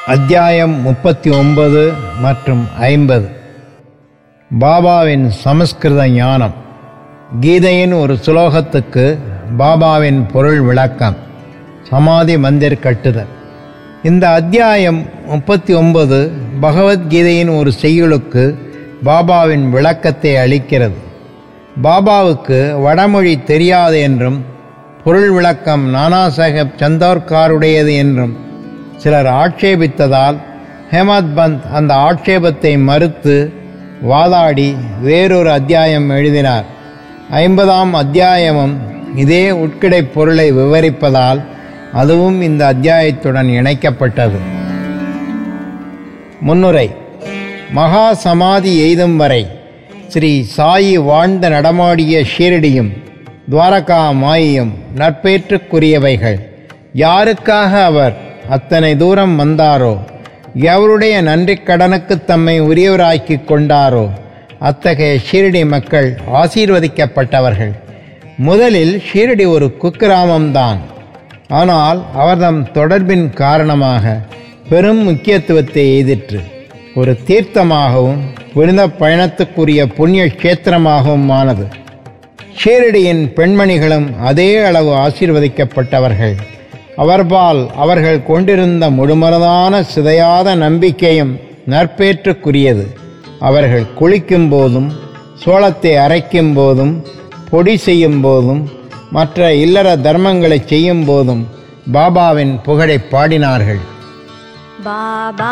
அத்தியாயம் முப்பத்தி ஒன்பது மற்றும் ஐம்பது பாபாவின் சமஸ்கிருத ஞானம் கீதையின் ஒரு சுலோகத்துக்கு பாபாவின் பொருள் விளக்கம் சமாதி மந்திர் கட்டுதல் இந்த அத்தியாயம் முப்பத்தி ஒன்பது பகவத்கீதையின் ஒரு செய்யுளுக்கு பாபாவின் விளக்கத்தை அளிக்கிறது பாபாவுக்கு வடமொழி தெரியாது என்றும் பொருள் விளக்கம் நானா சாஹேப் சந்தோர்காருடையது என்றும் சிலர் ஆட்சேபித்ததால் ஹேமத் பந்த் அந்த ஆட்சேபத்தை மறுத்து வாதாடி வேறொரு அத்தியாயம் எழுதினார் ஐம்பதாம் அத்தியாயமும் இதே உட்கிடை பொருளை விவரிப்பதால் அதுவும் இந்த அத்தியாயத்துடன் இணைக்கப்பட்டது முன்னுரை மகா சமாதி எய்தும் வரை ஸ்ரீ சாயி வாழ்ந்த நடமாடிய ஷீரடியும் துவாரகா மாயியும் நற்பேற்றுக்குரியவைகள் யாருக்காக அவர் அத்தனை தூரம் வந்தாரோ எவருடைய நன்றிக் கடனுக்கு தம்மை உரியவராக்கிக் கொண்டாரோ அத்தகைய ஷீரடி மக்கள் ஆசீர்வதிக்கப்பட்டவர்கள் முதலில் ஷீரடி ஒரு குக்கிராமம்தான் ஆனால் அவர்தம் தொடர்பின் காரணமாக பெரும் முக்கியத்துவத்தை எய்திற்று ஒரு தீர்த்தமாகவும் புனித பயணத்துக்குரிய புண்ணிய கஷேத்திரமாகவும் ஆனது ஷீரடியின் பெண்மணிகளும் அதே அளவு ஆசீர்வதிக்கப்பட்டவர்கள் அவர்பால் அவர்கள் கொண்டிருந்த முழுமனதான சிதையாத நம்பிக்கையும் நற்பேற்றுக்குரியது அவர்கள் குளிக்கும் போதும் சோளத்தை அரைக்கும் போதும் பொடி செய்யும் போதும் மற்ற இல்லற தர்மங்களை செய்யும் போதும் பாபாவின் புகழை பாடினார்கள் बाबा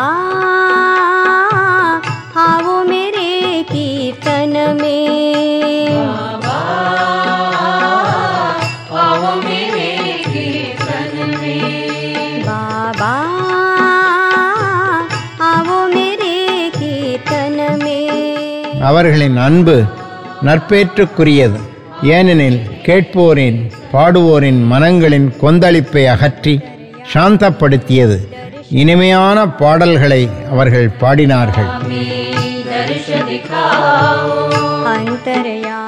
आओ मेरे कीर्तन में बाबा आओ मेरे कीर्तन में அவர்களின் அன்பு நற்பேற்றுக்குரியது ஏனெனில் கேட்போரின் பாடுவோரின் மனங்களின் கொந்தளிப்பை அகற்றி சாந்தப்படுத்தியது இனிமையான பாடல்களை அவர்கள் பாடினார்கள் अंतरया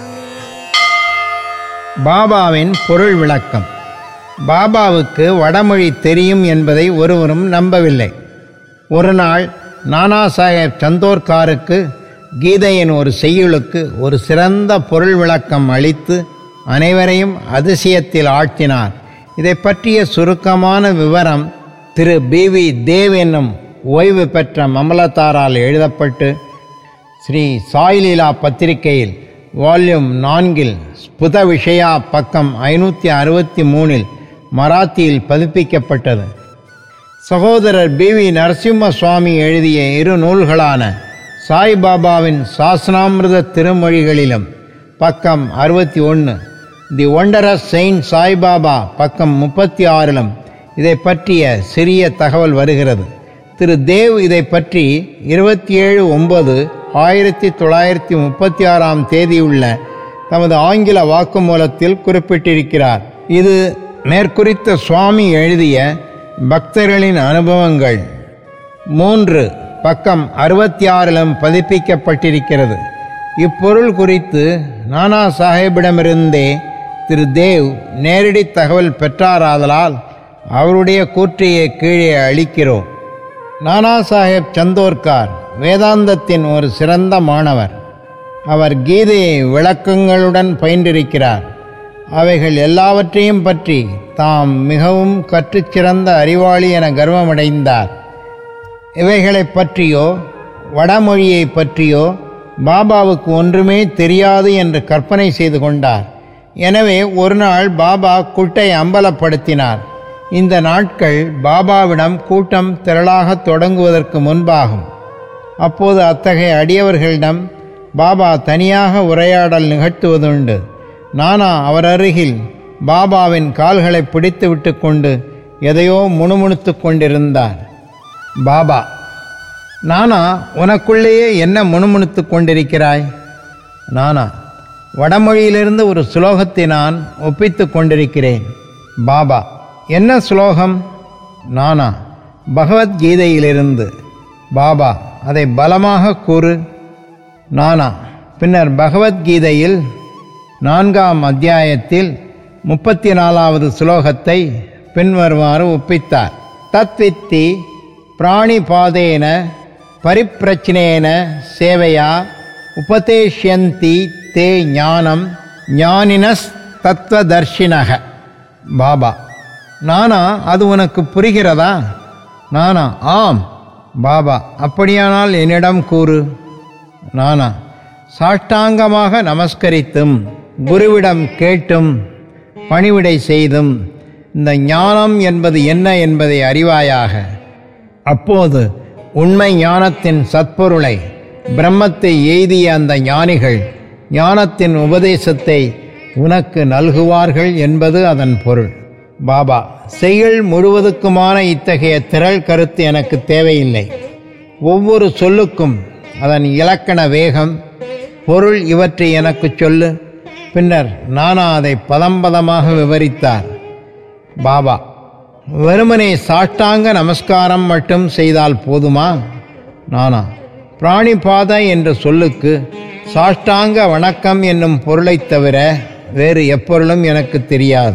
பாபாவின் பொருள் விளக்கம் பாபாவுக்கு வடமொழி தெரியும் என்பதை ஒருவரும் நம்பவில்லை ஒரு நாள் நானா சாஹேப் சந்தோர்காருக்கு கீதையின் ஒரு செய்யுளுக்கு ஒரு சிறந்த பொருள் விளக்கம் அளித்து அனைவரையும் அதிசயத்தில் ஆழ்த்தினார் இதை பற்றிய சுருக்கமான விவரம் திரு பி வி தேவ் என்னும் ஓய்வு பெற்ற மமலத்தாரால் எழுதப்பட்டு ஸ்ரீ சாய்லீலா பத்திரிகையில் வால்யூம் நான்கில் ஸ்புத விஷயா பக்கம் ஐநூற்றி அறுபத்தி மூணில் மராத்தியில் பதிப்பிக்கப்பட்டது சகோதரர் பி வி நரசிம்ம சுவாமி எழுதிய இரு நூல்களான சாய்பாபாவின் சாசனாமிர்த திருமொழிகளிலும் பக்கம் அறுபத்தி ஒன்று தி ஒண்டரஸ் செயின்ட் சாய்பாபா பக்கம் முப்பத்தி ஆறிலும் இதை பற்றிய சிறிய தகவல் வருகிறது திரு தேவ் இதை பற்றி இருபத்தி ஏழு ஒன்பது ஆயிரத்தி தொள்ளாயிரத்தி முப்பத்தி ஆறாம் தேதியுள்ள தமது ஆங்கில வாக்குமூலத்தில் குறிப்பிட்டிருக்கிறார் இது மேற்குறித்த சுவாமி எழுதிய பக்தர்களின் அனுபவங்கள் மூன்று பக்கம் அறுபத்தி ஆறிலும் பதிப்பிக்கப்பட்டிருக்கிறது இப்பொருள் குறித்து நானா சாஹேபிடமிருந்தே திரு தேவ் நேரடி தகவல் பெற்றாராதலால் அவருடைய கூற்றையே கீழே அளிக்கிறோம் நானா சாஹேப் சந்தோர்கார் வேதாந்தத்தின் ஒரு சிறந்த மாணவர் அவர் கீதையை விளக்கங்களுடன் பயின்றிருக்கிறார் அவைகள் எல்லாவற்றையும் பற்றி தாம் மிகவும் கற்றுச் சிறந்த அறிவாளி என கர்வமடைந்தார் இவைகளைப் பற்றியோ வடமொழியை பற்றியோ பாபாவுக்கு ஒன்றுமே தெரியாது என்று கற்பனை செய்து கொண்டார் எனவே ஒரு நாள் பாபா கூட்டை அம்பலப்படுத்தினார் இந்த நாட்கள் பாபாவிடம் கூட்டம் திரளாக தொடங்குவதற்கு முன்பாகும் அப்போது அத்தகைய அடியவர்களிடம் பாபா தனியாக உரையாடல் நிகழ்த்துவதுண்டு நானா அவர் அருகில் பாபாவின் கால்களை பிடித்து விட்டு கொண்டு எதையோ முணுமுணுத்து கொண்டிருந்தார் பாபா நானா உனக்குள்ளேயே என்ன முணுமுணுத்து கொண்டிருக்கிறாய் நானா வடமொழியிலிருந்து ஒரு சுலோகத்தை நான் ஒப்பித்து கொண்டிருக்கிறேன் பாபா என்ன சுலோகம் நானா பகவத்கீதையிலிருந்து பாபா அதை பலமாக கூறு நானா பின்னர் பகவத்கீதையில் நான்காம் அத்தியாயத்தில் முப்பத்தி நாலாவது சுலோகத்தை பின்வருமாறு ஒப்பித்தார் தத்வித்தி பிராணிபாதேன பரிப்பிரச்சனேன சேவையா உபதேஷ்யந்தி தே ஞானம் ஞானினஸ் தத்துவதர்ஷினக பாபா நானா அது உனக்கு புரிகிறதா நானா ஆம் பாபா அப்படியானால் என்னிடம் கூறு நானா சாஷ்டாங்கமாக நமஸ்கரித்தும் குருவிடம் கேட்டும் பணிவிடை செய்தும் இந்த ஞானம் என்பது என்ன என்பதை அறிவாயாக அப்போது உண்மை ஞானத்தின் சத்பொருளை பிரம்மத்தை எய்திய அந்த ஞானிகள் ஞானத்தின் உபதேசத்தை உனக்கு நல்குவார்கள் என்பது அதன் பொருள் பாபா செயல் முழுவதுக்குமான இத்தகைய திரள் கருத்து எனக்கு தேவையில்லை ஒவ்வொரு சொல்லுக்கும் அதன் இலக்கண வேகம் பொருள் இவற்றை எனக்கு சொல்லு பின்னர் நானா அதை பதம் பதமாக விவரித்தார் பாபா வெறுமனே சாஷ்டாங்க நமஸ்காரம் மட்டும் செய்தால் போதுமா நானா பிராணிபாத என்ற சொல்லுக்கு சாஷ்டாங்க வணக்கம் என்னும் பொருளைத் தவிர வேறு எப்பொருளும் எனக்கு தெரியாது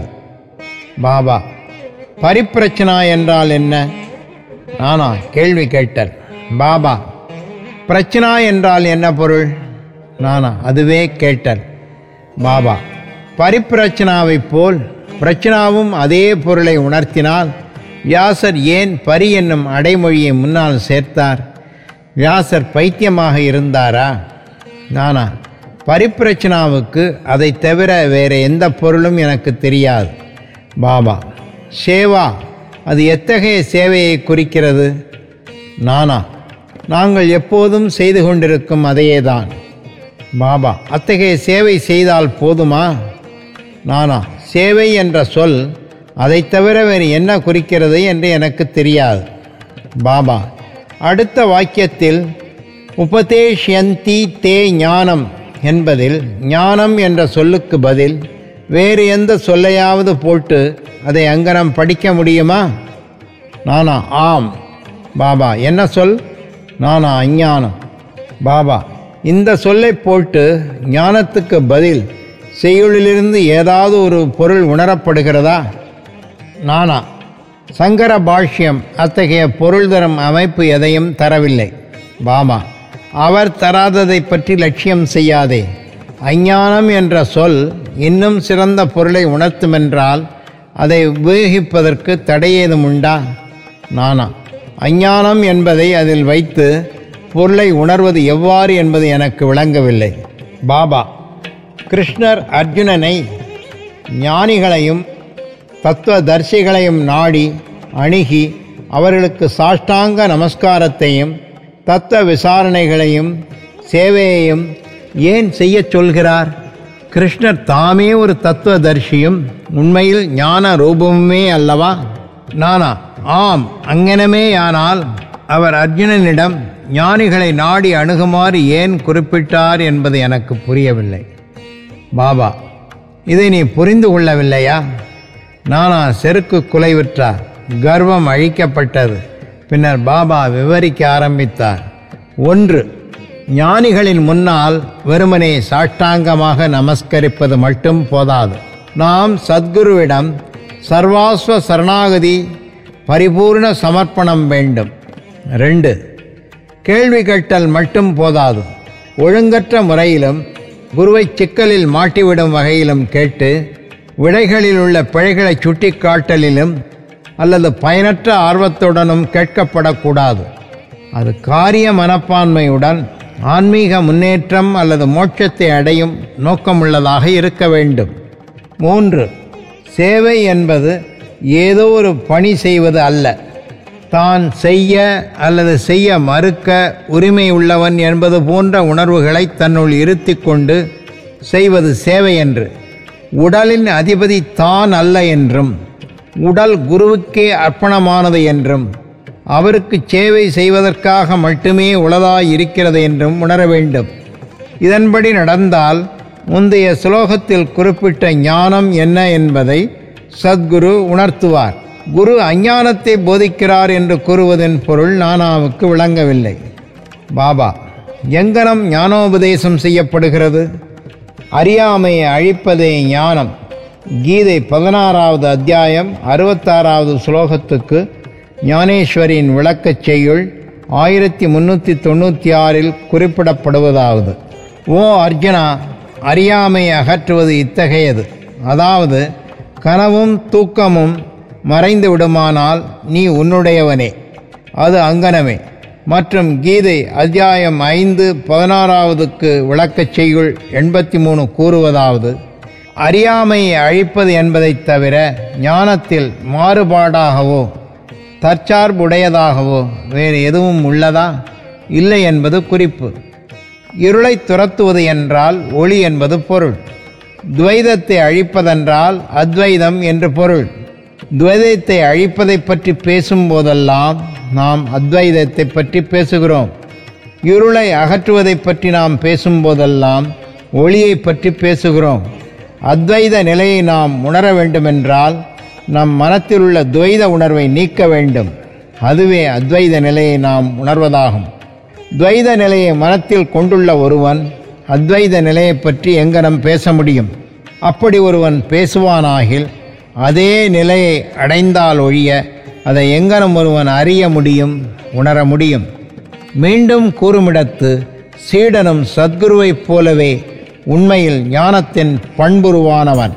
பாபா பரிப்பிரச்சனா என்றால் என்ன நானா கேள்வி கேட்டல் பாபா பிரச்சனா என்றால் என்ன பொருள் நானா அதுவே கேட்டல் பாபா பரிப்பிரச்சனாவைப் போல் பிரச்சனாவும் அதே பொருளை உணர்த்தினால் வியாசர் ஏன் பரி என்னும் அடைமொழியை முன்னால் சேர்த்தார் வியாசர் பைத்தியமாக இருந்தாரா நானா பரிப்பிரச்சனாவுக்கு அதை தவிர வேறு எந்த பொருளும் எனக்கு தெரியாது பாபா சேவா அது எத்தகைய சேவையை குறிக்கிறது நானா நாங்கள் எப்போதும் செய்து கொண்டிருக்கும் அதையேதான் பாபா அத்தகைய சேவை செய்தால் போதுமா நானா சேவை என்ற சொல் அதை தவிர வேறு என்ன குறிக்கிறது என்று எனக்கு தெரியாது பாபா அடுத்த வாக்கியத்தில் உபதேஷ்யந்தி தே ஞானம் என்பதில் ஞானம் என்ற சொல்லுக்கு பதில் வேறு எந்த சொல்லையாவது போட்டு அதை அங்கனம் படிக்க முடியுமா நானா ஆம் பாபா என்ன சொல் நானா அஞ்ஞானம் பாபா இந்த சொல்லை போட்டு ஞானத்துக்கு பதில் செய்யுளிலிருந்து ஏதாவது ஒரு பொருள் உணரப்படுகிறதா நானா சங்கர பாஷ்யம் அத்தகைய பொருள் தரும் அமைப்பு எதையும் தரவில்லை பாபா அவர் தராததை பற்றி லட்சியம் செய்யாதே அஞ்ஞானம் என்ற சொல் இன்னும் சிறந்த பொருளை உணர்த்துமென்றால் அதை உபயோகிப்பதற்கு தடையேதும் உண்டா நானா அஞ்ஞானம் என்பதை அதில் வைத்து பொருளை உணர்வது எவ்வாறு என்பது எனக்கு விளங்கவில்லை பாபா கிருஷ்ணர் அர்ஜுனனை ஞானிகளையும் தத்துவதர்சிகளையும் நாடி அணுகி அவர்களுக்கு சாஷ்டாங்க நமஸ்காரத்தையும் தத்துவ விசாரணைகளையும் சேவையையும் ஏன் செய்யச் சொல்கிறார் கிருஷ்ணர் தாமே ஒரு தத்துவதர்ஷியும் உண்மையில் ஞான ரூபமுமே அல்லவா நானா ஆம் அங்கனமேயானால் அவர் அர்ஜுனனிடம் ஞானிகளை நாடி அணுகுமாறு ஏன் குறிப்பிட்டார் என்பது எனக்கு புரியவில்லை பாபா இதை நீ புரிந்து கொள்ளவில்லையா நானா செருக்கு குலைவிற்றார் கர்வம் அழிக்கப்பட்டது பின்னர் பாபா விவரிக்க ஆரம்பித்தார் ஒன்று ஞானிகளின் முன்னால் வெறுமனே சாஷ்டாங்கமாக நமஸ்கரிப்பது மட்டும் போதாது நாம் சத்குருவிடம் சர்வாஸ்வ சரணாகதி பரிபூர்ண சமர்ப்பணம் வேண்டும் ரெண்டு கேள்வி கேட்டல் மட்டும் போதாது ஒழுங்கற்ற முறையிலும் குருவை சிக்கலில் மாட்டிவிடும் வகையிலும் கேட்டு விடைகளில் உள்ள பிழைகளை சுட்டிக்காட்டலிலும் அல்லது பயனற்ற ஆர்வத்துடனும் கேட்கப்படக்கூடாது அது காரிய மனப்பான்மையுடன் ஆன்மீக முன்னேற்றம் அல்லது மோட்சத்தை அடையும் நோக்கமுள்ளதாக இருக்க வேண்டும் மூன்று சேவை என்பது ஏதோ ஒரு பணி செய்வது அல்ல தான் செய்ய அல்லது செய்ய மறுக்க உரிமை உள்ளவன் என்பது போன்ற உணர்வுகளை தன்னுள் இருத்திக் கொண்டு செய்வது சேவை என்று உடலின் அதிபதி தான் அல்ல என்றும் உடல் குருவுக்கே அர்ப்பணமானது என்றும் அவருக்கு சேவை செய்வதற்காக மட்டுமே உளதாய் இருக்கிறது என்றும் உணர வேண்டும் இதன்படி நடந்தால் முந்தைய ஸ்லோகத்தில் குறிப்பிட்ட ஞானம் என்ன என்பதை சத்குரு உணர்த்துவார் குரு அஞ்ஞானத்தை போதிக்கிறார் என்று கூறுவதன் பொருள் நானாவுக்கு விளங்கவில்லை பாபா எங்கனம் ஞானோபதேசம் செய்யப்படுகிறது அறியாமையை அழிப்பதே ஞானம் கீதை பதினாறாவது அத்தியாயம் அறுபத்தாறாவது ஸ்லோகத்துக்கு ஞானேஸ்வரியின் விளக்கச் செய்யுள் ஆயிரத்தி முன்னூற்றி தொண்ணூற்றி ஆறில் குறிப்பிடப்படுவதாவது ஓ அர்ஜுனா அறியாமை அகற்றுவது இத்தகையது அதாவது கனவும் தூக்கமும் மறைந்து விடுமானால் நீ உன்னுடையவனே அது அங்கனமே மற்றும் கீதை அத்தியாயம் ஐந்து பதினாறாவதுக்கு விளக்கச் செய்யுள் எண்பத்தி மூணு கூறுவதாவது அறியாமையை அழிப்பது என்பதைத் தவிர ஞானத்தில் மாறுபாடாகவோ தற்சார்புடையதாகவோ வேறு எதுவும் உள்ளதா இல்லை என்பது குறிப்பு இருளை துரத்துவது என்றால் ஒளி என்பது பொருள் துவைதத்தை அழிப்பதென்றால் அத்வைதம் என்று பொருள் துவைதத்தை அழிப்பதை பற்றி பேசும்போதெல்லாம் நாம் அத்வைதத்தை பற்றி பேசுகிறோம் இருளை அகற்றுவதை பற்றி நாம் பேசும்போதெல்லாம் ஒளியை பற்றி பேசுகிறோம் அத்வைத நிலையை நாம் உணர வேண்டுமென்றால் நம் மனத்தில் உள்ள துவைத உணர்வை நீக்க வேண்டும் அதுவே அத்வைத நிலையை நாம் உணர்வதாகும் துவைத நிலையை மனத்தில் கொண்டுள்ள ஒருவன் அத்வைத நிலையை பற்றி எங்கனம் பேச முடியும் அப்படி ஒருவன் பேசுவானாகில் அதே நிலையை அடைந்தால் ஒழிய அதை எங்கனம் ஒருவன் அறிய முடியும் உணர முடியும் மீண்டும் கூறுமிடத்து சீடனும் சத்குருவைப் போலவே உண்மையில் ஞானத்தின் பண்புருவானவன்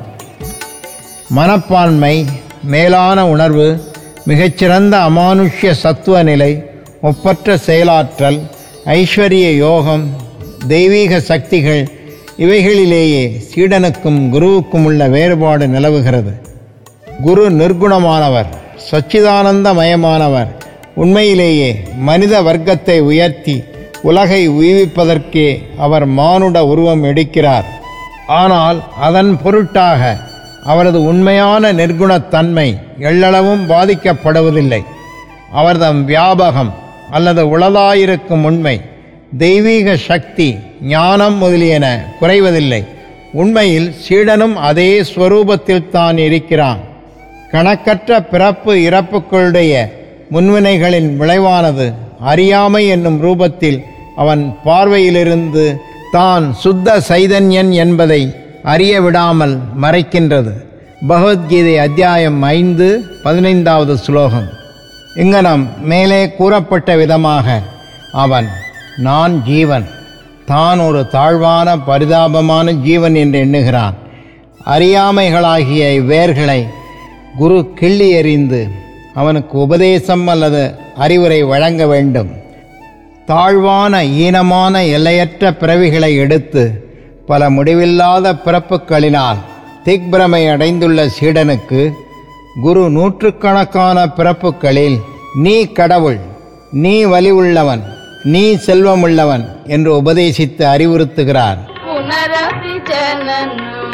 மனப்பான்மை மேலான உணர்வு மிகச்சிறந்த அமானுஷ்ய சத்துவ நிலை ஒப்பற்ற செயலாற்றல் ஐஸ்வர்ய யோகம் தெய்வீக சக்திகள் இவைகளிலேயே சீடனுக்கும் குருவுக்கும் உள்ள வேறுபாடு நிலவுகிறது குரு நிர்குணமானவர் சச்சிதானந்தமயமானவர் உண்மையிலேயே மனித வர்க்கத்தை உயர்த்தி உலகை உய்விப்பதற்கே அவர் மானுட உருவம் எடுக்கிறார் ஆனால் அதன் பொருட்டாக அவரது உண்மையான நிர்குணத்தன்மை எள்ளளவும் பாதிக்கப்படுவதில்லை அவர்தம் வியாபகம் அல்லது உளதாயிருக்கும் உண்மை தெய்வீக சக்தி ஞானம் முதலியன குறைவதில்லை உண்மையில் சீடனும் அதே ஸ்வரூபத்தில் தான் இருக்கிறான் கணக்கற்ற பிறப்பு இறப்புகளுடைய முன்வினைகளின் விளைவானது அறியாமை என்னும் ரூபத்தில் அவன் பார்வையிலிருந்து தான் சுத்த சைதன்யன் என்பதை அறிய விடாமல் மறைக்கின்றது பகவத்கீதை அத்தியாயம் ஐந்து பதினைந்தாவது ஸ்லோகம் இங்கனம் மேலே கூறப்பட்ட விதமாக அவன் நான் ஜீவன் தான் ஒரு தாழ்வான பரிதாபமான ஜீவன் என்று எண்ணுகிறான் அறியாமைகளாகிய இவ்வேர்களை குரு கிள்ளி எறிந்து அவனுக்கு உபதேசம் அல்லது அறிவுரை வழங்க வேண்டும் தாழ்வான ஈனமான எல்லையற்ற பிறவிகளை எடுத்து பல முடிவில்லாத பிறப்புகளினால் திக்பிரமை அடைந்துள்ள சீடனுக்கு குரு நூற்றுக்கணக்கான பிறப்புகளில் நீ கடவுள் நீ வலி உள்ளவன் நீ செல்வமுள்ளவன் என்று உபதேசித்து அறிவுறுத்துகிறார் पुनरपि जननम्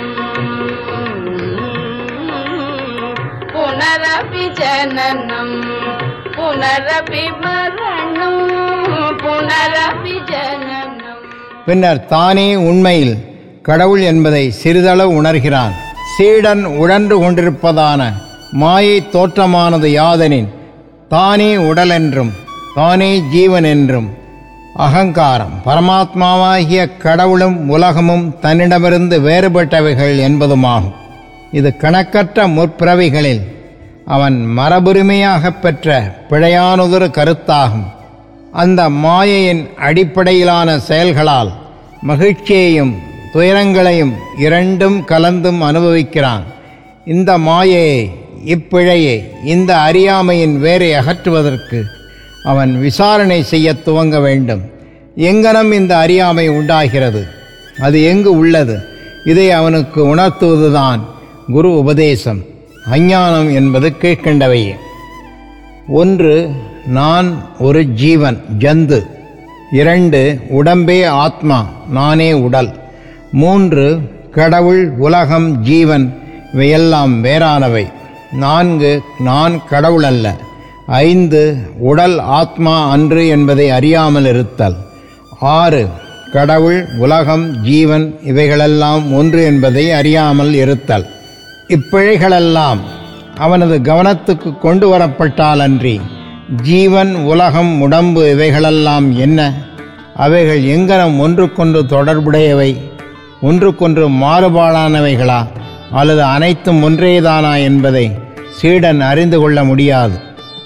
पुनरपि जननम् पुनरपि मरणम् पुनरपि जननम् பின்னர் தானே உண்மையில் கடவுள் என்பதை சிறிதளவு உணர்கிறான் சீடன் உழன்று கொண்டிருப்பதான மாயை தோற்றமானது யாதெனின் தானே உடல் என்றும் தானே ஜீவன் என்றும் அகங்காரம் பரமாத்மாவாகிய கடவுளும் உலகமும் தன்னிடமிருந்து வேறுபட்டவைகள் என்பதுமாகும் இது கணக்கற்ற முற்பிறவிகளில் அவன் மரபுரிமையாகப் பெற்ற பிழையானதொரு கருத்தாகும் அந்த மாயையின் அடிப்படையிலான செயல்களால் மகிழ்ச்சியையும் துயரங்களையும் இரண்டும் கலந்தும் அனுபவிக்கிறான் இந்த மாயையை இப்பிழையை இந்த அறியாமையின் வேரை அகற்றுவதற்கு அவன் விசாரணை செய்ய துவங்க வேண்டும் எங்கனம் இந்த அறியாமை உண்டாகிறது அது எங்கு உள்ளது இதை அவனுக்கு உணர்த்துவதுதான் குரு உபதேசம் அஞ்ஞானம் என்பது கீழ்கண்டவையே ஒன்று நான் ஒரு ஜீவன் ஜந்து இரண்டு உடம்பே ஆத்மா நானே உடல் மூன்று கடவுள் உலகம் ஜீவன் இவையெல்லாம் வேறானவை நான்கு நான் கடவுள் அல்ல ஐந்து உடல் ஆத்மா அன்று என்பதை அறியாமல் இருத்தல் ஆறு கடவுள் உலகம் ஜீவன் இவைகளெல்லாம் ஒன்று என்பதை அறியாமல் இருத்தல் இப்பிழைகளெல்லாம் அவனது கவனத்துக்கு கொண்டு வரப்பட்டாலன்றி ஜீவன் உலகம் உடம்பு இவைகளெல்லாம் என்ன அவைகள் எங்கனம் ஒன்றுக்கொன்று தொடர்புடையவை ஒன்றுக்கொன்று மாறுபாடானவைகளா அல்லது அனைத்தும் ஒன்றேதானா என்பதை சீடன் அறிந்து கொள்ள முடியாது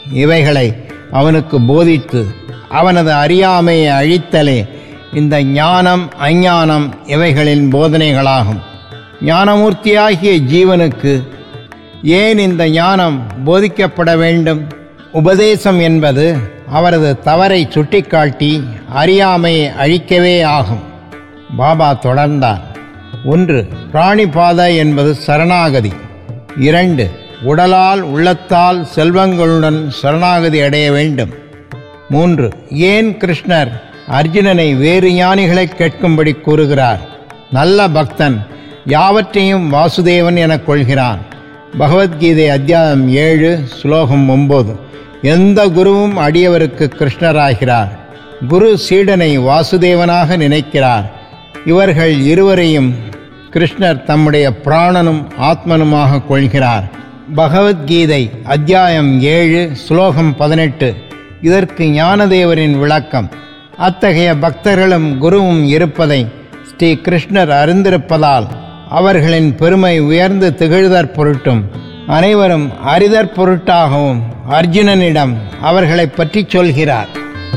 இவைகளை அவனுக்கு போதித்து அவனது அறியாமையை அழித்தலே இந்த ஞானம் அஞ்ஞானம் இவைகளின் போதனைகளாகும் ஞானமூர்த்தியாகிய ஜீவனுக்கு ஏன் இந்த ஞானம் போதிக்கப்பட வேண்டும் உபதேசம் என்பது அவரது தவறை சுட்டிக்காட்டி அறியாமையை அழிக்கவே ஆகும் பாபா தொடர்ந்தார் ஒன்று பிராணிபாத என்பது சரணாகதி இரண்டு உடலால் உள்ளத்தால் செல்வங்களுடன் சரணாகதி அடைய வேண்டும் மூன்று ஏன் கிருஷ்ணர் அர்ஜுனனை வேறு ஞானிகளை கேட்கும்படி கூறுகிறார் நல்ல பக்தன் யாவற்றையும் வாசுதேவன் எனக் கொள்கிறான் பகவத்கீதை அத்தியாயம் ஏழு ஸ்லோகம் ஒன்பது எந்த குருவும் அடியவருக்கு கிருஷ்ணராகிறார் குரு சீடனை வாசுதேவனாக நினைக்கிறார் இவர்கள் இருவரையும் கிருஷ்ணர் தம்முடைய பிராணனும் ஆத்மனுமாக கொள்கிறார் பகவத்கீதை அத்தியாயம் ஏழு ஸ்லோகம் பதினெட்டு இதற்கு ஞானதேவரின் விளக்கம் அத்தகைய பக்தர்களும் குருவும் இருப்பதை ஸ்ரீ கிருஷ்ணர் அறிந்திருப்பதால் அவர்களின் பெருமை உயர்ந்து திகழ்தற் பொருட்டும் அனைவரும் அறிதற் பொருட்டாகவும் அர்ஜுனனிடம் அவர்களை பற்றி சொல்கிறார்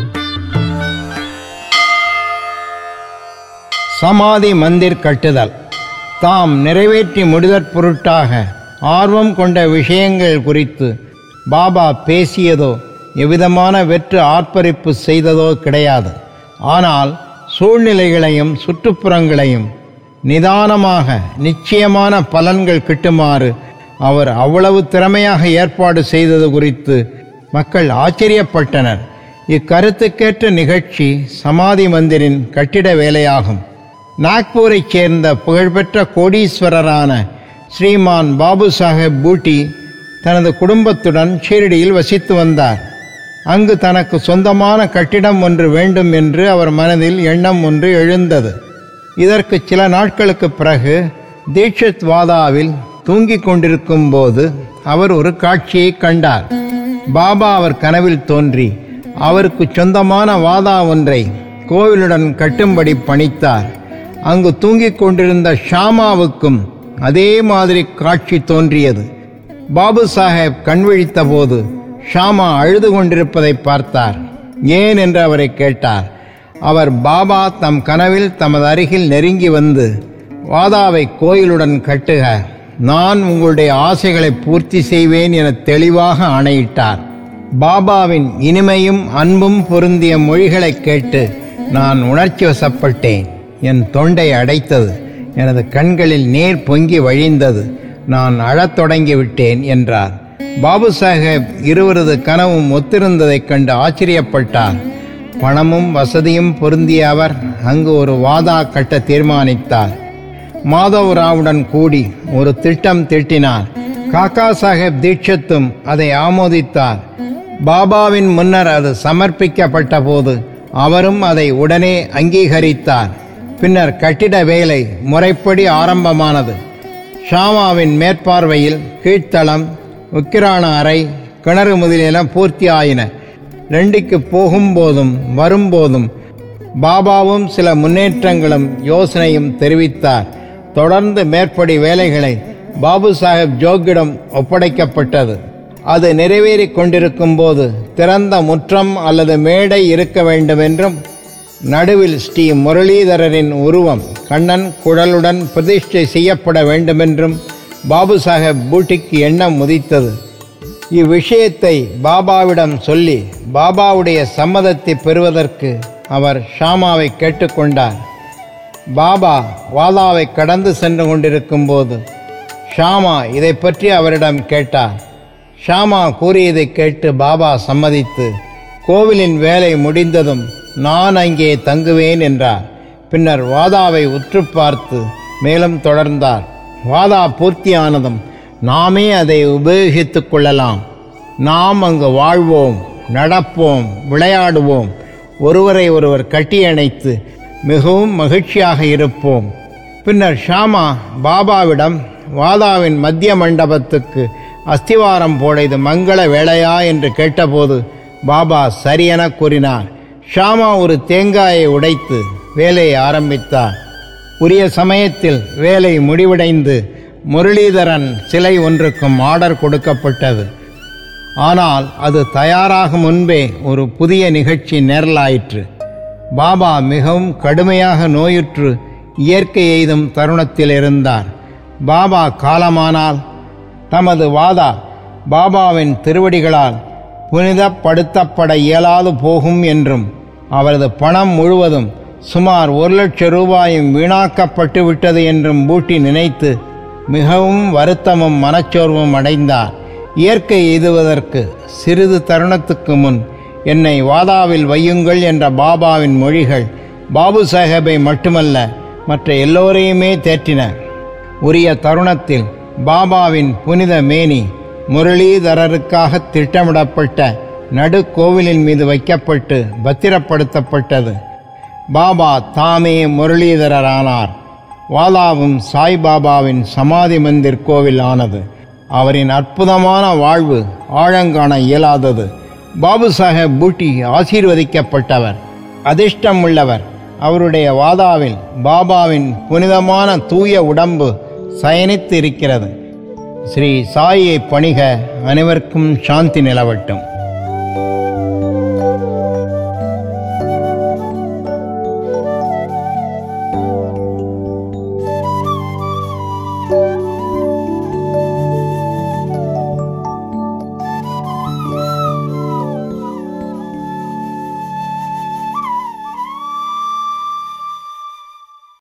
சமாதி மந்திர் கட்டுதல் தாம் நிறைவேற்றி முடிதற் பொருட்டாக ஆர்வம் கொண்ட விஷயங்கள் குறித்து பாபா பேசியதோ எவ்விதமான வெற்று ஆர்ப்பரிப்பு செய்ததோ கிடையாது ஆனால் சூழ்நிலைகளையும் சுற்றுப்புறங்களையும் நிதானமாக நிச்சயமான பலன்கள் கிட்டுமாறு அவர் அவ்வளவு திறமையாக ஏற்பாடு செய்தது குறித்து மக்கள் ஆச்சரியப்பட்டனர் இக்கருத்துக்கேற்ற நிகழ்ச்சி சமாதி மந்திரின் கட்டிட வேலையாகும் நாக்பூரைச் சேர்ந்த புகழ்பெற்ற கோடீஸ்வரரான ஸ்ரீமான் பாபு சாஹேப் பூட்டி தனது குடும்பத்துடன் ஷீரடியில் வசித்து வந்தார் அங்கு தனக்கு சொந்தமான கட்டிடம் ஒன்று வேண்டும் என்று அவர் மனதில் எண்ணம் ஒன்று எழுந்தது இதற்கு சில நாட்களுக்கு பிறகு தீட்சித் வாதாவில் தூங்கிக் கொண்டிருக்கும் போது அவர் ஒரு காட்சியை கண்டார் பாபா அவர் கனவில் தோன்றி அவருக்கு சொந்தமான வாதா ஒன்றை கோவிலுடன் கட்டும்படி பணித்தார் அங்கு தூங்கிக் கொண்டிருந்த ஷாமாவுக்கும் அதே மாதிரி காட்சி தோன்றியது பாபு சாஹேப் கண் விழித்த போது ஷாமா அழுது கொண்டிருப்பதை பார்த்தார் ஏன் என்று அவரை கேட்டார் அவர் பாபா தம் கனவில் தமது அருகில் நெருங்கி வந்து வாதாவை கோயிலுடன் கட்டுக நான் உங்களுடைய ஆசைகளை பூர்த்தி செய்வேன் என தெளிவாக ஆணையிட்டார் பாபாவின் இனிமையும் அன்பும் பொருந்திய மொழிகளைக் கேட்டு நான் உணர்ச்சி வசப்பட்டேன் என் தொண்டை அடைத்தது எனது கண்களில் நீர் பொங்கி வழிந்தது நான் அழத் தொடங்கி விட்டேன் என்றார் பாபு சாஹேப் இருவரது கனவும் ஒத்திருந்ததைக் கண்டு ஆச்சரியப்பட்டார் பணமும் வசதியும் பொருந்திய அவர் அங்கு ஒரு வாதா கட்ட தீர்மானித்தார் மாதவ் ராவுடன் கூடி ஒரு திட்டம் தீட்டினார் காக்கா சாஹேப் தீட்சத்தும் அதை ஆமோதித்தார் பாபாவின் முன்னர் அது சமர்ப்பிக்கப்பட்ட போது அவரும் அதை உடனே அங்கீகரித்தார் பின்னர் கட்டிட வேலை முறைப்படி ஆரம்பமானது ஷாமாவின் மேற்பார்வையில் கீழ்த்தளம் உக்கிரான அறை கிணறு முதலியன பூர்த்தியாயின ரெண்டிக்கு போகும்போதும் வரும்போதும் பாபாவும் சில முன்னேற்றங்களும் யோசனையும் தெரிவித்தார் தொடர்ந்து மேற்படி வேலைகளை பாபு சாஹேப் ஜோக்கிடம் ஒப்படைக்கப்பட்டது அது நிறைவேறிக் கொண்டிருக்கும் போது திறந்த முற்றம் அல்லது மேடை இருக்க வேண்டும் என்றும் நடுவில் ஸ்ரீ முரளிதரரின் உருவம் கண்ணன் குழலுடன் பிரதிஷ்டை செய்யப்பட வேண்டுமென்றும் பாபு சாஹேப் பூட்டிக்கு எண்ணம் உதித்தது இவ்விஷயத்தை பாபாவிடம் சொல்லி பாபாவுடைய சம்மதத்தை பெறுவதற்கு அவர் ஷாமாவை கேட்டுக்கொண்டார் பாபா வாதாவை கடந்து சென்று கொண்டிருக்கும்போது ஷாமா இதை பற்றி அவரிடம் கேட்டார் ஷாமா கூறியதை கேட்டு பாபா சம்மதித்து கோவிலின் வேலை முடிந்ததும் நான் அங்கே தங்குவேன் என்றார் பின்னர் வாதாவை உற்று பார்த்து மேலும் தொடர்ந்தார் வாதா பூர்த்தியானதும் நாமே அதை உபயோகித்துக் கொள்ளலாம் நாம் அங்கு வாழ்வோம் நடப்போம் விளையாடுவோம் ஒருவரை ஒருவர் கட்டியணைத்து மிகவும் மகிழ்ச்சியாக இருப்போம் பின்னர் ஷாமா பாபாவிடம் வாதாவின் மத்திய மண்டபத்துக்கு அஸ்திவாரம் போட இது மங்கள வேளையா என்று கேட்டபோது பாபா சரியென கூறினார் ஷாமா ஒரு தேங்காயை உடைத்து வேலையை ஆரம்பித்தார் உரிய சமயத்தில் வேலை முடிவடைந்து முரளிதரன் சிலை ஒன்றுக்கும் ஆர்டர் கொடுக்கப்பட்டது ஆனால் அது தயாராகும் முன்பே ஒரு புதிய நிகழ்ச்சி நேரலாயிற்று பாபா மிகவும் கடுமையாக நோயுற்று இயற்கை எய்தும் தருணத்தில் இருந்தார் பாபா காலமானால் தமது வாதா பாபாவின் திருவடிகளால் புனிதப்படுத்தப்பட இயலாது போகும் என்றும் அவரது பணம் முழுவதும் சுமார் ஒரு லட்சம் ரூபாயும் வீணாக்கப்பட்டு விட்டது என்றும் பூட்டி நினைத்து மிகவும் வருத்தமும் மனச்சோர்வும் அடைந்தார் இயற்கை எய்துவதற்கு சிறிது தருணத்துக்கு முன் என்னை வாதாவில் வையுங்கள் என்ற பாபாவின் மொழிகள் பாபு சாஹேபை மட்டுமல்ல மற்ற எல்லோரையுமே தேற்றின உரிய தருணத்தில் பாபாவின் புனித மேனி முரளீதரருக்காக திட்டமிடப்பட்ட நடுக்கோவிலின் மீது வைக்கப்பட்டு பத்திரப்படுத்தப்பட்டது பாபா தாமே முரளீதரரானார் வாலாவும் சாய்பாபாவின் சமாதி மந்திர் கோவில் ஆனது அவரின் அற்புதமான வாழ்வு ஆழங்காண இயலாதது பாபு சாஹேப் பூட்டி ஆசீர்வதிக்கப்பட்டவர் அதிர்ஷ்டம் உள்ளவர் அவருடைய வாதாவில் பாபாவின் புனிதமான தூய உடம்பு சயனித்து இருக்கிறது ஸ்ரீ சாயை பணிக அனைவருக்கும் சாந்தி நிலவட்டும்